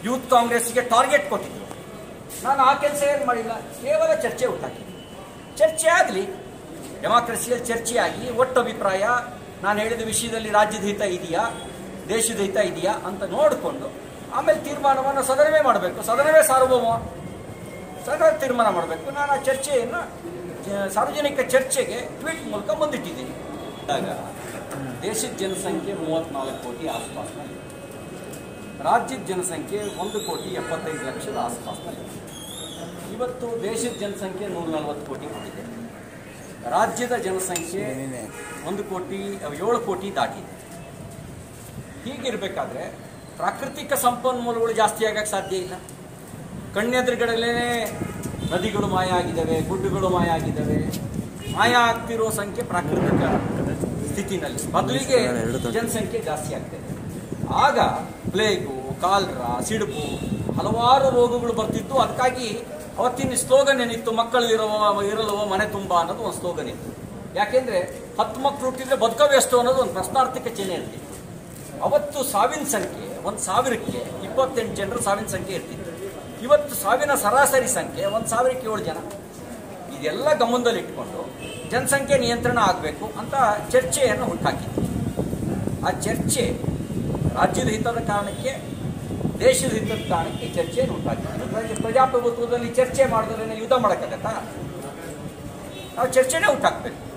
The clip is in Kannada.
ಯೂತ್ ಕಾಂಗ್ರೆಸ್ಗೆ ಟಾರ್ಗೆಟ್ ಕೊಟ್ಟಿದ್ರು ನಾನು ಆ ಕೆಲಸ ಏನು ಮಾಡಿಲ್ಲ ಕೇವಲ ಚರ್ಚೆ ಹುಟ್ಟಾಕಿದ್ದೆ ಚರ್ಚೆ ಆಗಲಿ ಡೆಮಾಕ್ರಸಿಯಲ್ಲಿ ಚರ್ಚೆ ಆಗಿ ಒಟ್ಟು ಅಭಿಪ್ರಾಯ ನಾನು ಹೇಳಿದ ವಿಷಯದಲ್ಲಿ ರಾಜ್ಯದ ಹಿತ ಇದೆಯಾ ದೇಶದ ಹಿತ ಇದೆಯಾ ಅಂತ ನೋಡಿಕೊಂಡು ಆಮೇಲೆ ತೀರ್ಮಾನವನ್ನು ಸದನವೇ ಮಾಡಬೇಕು ಸದನವೇ ಸಾರ್ವಭೌಮ ಸದನ ತೀರ್ಮಾನ ಮಾಡಬೇಕು ನಾನು ಆ ಚರ್ಚೆಯನ್ನು ಜ- ಸಾರ್ವಜನಿಕ ಚರ್ಚೆಗೆ ಟ್ವೀಟ್ ಮೂಲಕ ಮುಂದಿಟ್ಟಿದ್ದೀನಿ ಆಗ ದೇಶದ ಜನಸಂಖ್ಯೆ ಮೂವತ್ತ್ನಾಲ್ಕು ಕೋಟಿ ಆಸ್ಪಾಸ್ನಲ್ಲಿ ರಾಜ್ಯದ ಜನಸಂಖ್ಯೆ ಒಂದು ಕೋಟಿ ಎಪ್ಪತ್ತೈದು ಲಕ್ಷದ ಆಸ್ಪಾಸ್ನಲ್ಲಿ ಇವತ್ತು ದೇಶದ ಜನಸಂಖ್ಯೆ ನೂರ ನಲವತ್ತು ಕೋಟಿ ಕೊಟ್ಟಿದೆ ರಾಜ್ಯದ ಜನಸಂಖ್ಯೆ ಒಂದು ಕೋಟಿ ಏಳು ಕೋಟಿ ದಾಟಿದೆ ಹೀಗಿರಬೇಕಾದ್ರೆ ಪ್ರಾಕೃತಿಕ ಸಂಪನ್ಮೂಲಗಳು ಜಾಸ್ತಿ ಆಗಕ್ಕೆ ಸಾಧ್ಯ ಇಲ್ಲ ಕಣ್ಣೆದುರುಗಡಲೇ ನದಿಗಳು ಮಾಯ ಆಗಿದ್ದಾವೆ ಗುಡ್ಡುಗಳು ಮಾಯ ಆಗಿದ್ದಾವೆ ಮಾಯ ಆಗ್ತಿರೋ ಸಂಖ್ಯೆ ಪ್ರಾಕೃತಿಕ ಸ್ಥಿತಿನಲ್ಲಿ ಮೊದಲಿಗೆ ಜನಸಂಖ್ಯೆ ಜಾಸ್ತಿ ಆಗ್ತದೆ ಆಗ ಪ್ಲೇಗು ಕಾಲ್ರ ಸಿಡುಬು ಹಲವಾರು ರೋಗಗಳು ಬರ್ತಿದ್ದು ಅದಕ್ಕಾಗಿ ಅವತ್ತಿನ ಸ್ಲೋಗನ್ ಏನಿತ್ತು ಮಕ್ಕಳಿರುವ ಇರಲುವ ಮನೆ ತುಂಬ ಅನ್ನೋದು ಒಂದು ಸ್ಲೋಗನ್ ಇತ್ತು ಯಾಕೆಂದ್ರೆ ಹತ್ತು ಮಕ್ಕಳು ಹುಟ್ಟಿದ್ರೆ ಬದುಕವೇ ಎಷ್ಟು ಅನ್ನೋದು ಒಂದು ಪ್ರಶ್ನಾರ್ಥಕ ಚಿಹ್ನೆ ಇರ್ತಿತ್ತು ಅವತ್ತು ಸಾವಿನ ಸಂಖ್ಯೆ ಒಂದು ಸಾವಿರಕ್ಕೆ ಇಪ್ಪತ್ತೆಂಟು ಜನರು ಸಾವಿನ ಸಂಖ್ಯೆ ಇರ್ತಿತ್ತು ಇವತ್ತು ಸಾವಿನ ಸರಾಸರಿ ಸಂಖ್ಯೆ ಒಂದು ಸಾವಿರಕ್ಕೆ ಏಳು ಜನ ಇದೆಲ್ಲ ಗಮನದಲ್ಲಿಟ್ಕೊಂಡು ಜನಸಂಖ್ಯೆ ನಿಯಂತ್ರಣ ಆಗಬೇಕು ಅಂತ ಚರ್ಚೆಯನ್ನು ಹುಟ್ಟಾಕಿದ್ವಿ ಆ ಚರ್ಚೆ ರಾಜ್ಯದ ಹಿತದ ಕಾರಣಕ್ಕೆ ದೇಶದ ಹಿತದ ಕಾರಣಕ್ಕೆ ಚರ್ಚೆಯನ್ನು ಹುಟ್ಟಾಕಿದ್ವಿ ಪ್ರಜಾ- ಪ್ರಜಾಪ್ರಭುತ್ವದಲ್ಲಿ ಚರ್ಚೆ ಮಾಡಿದ್ರೆ ಯುದ್ಧ ಮಾಡೋಕ್ಕಾಗತ್ತಾ ನಾವು ಚರ್ಚೆನೇ ಹುಟ್ಟಾಕ್ಬೇಕು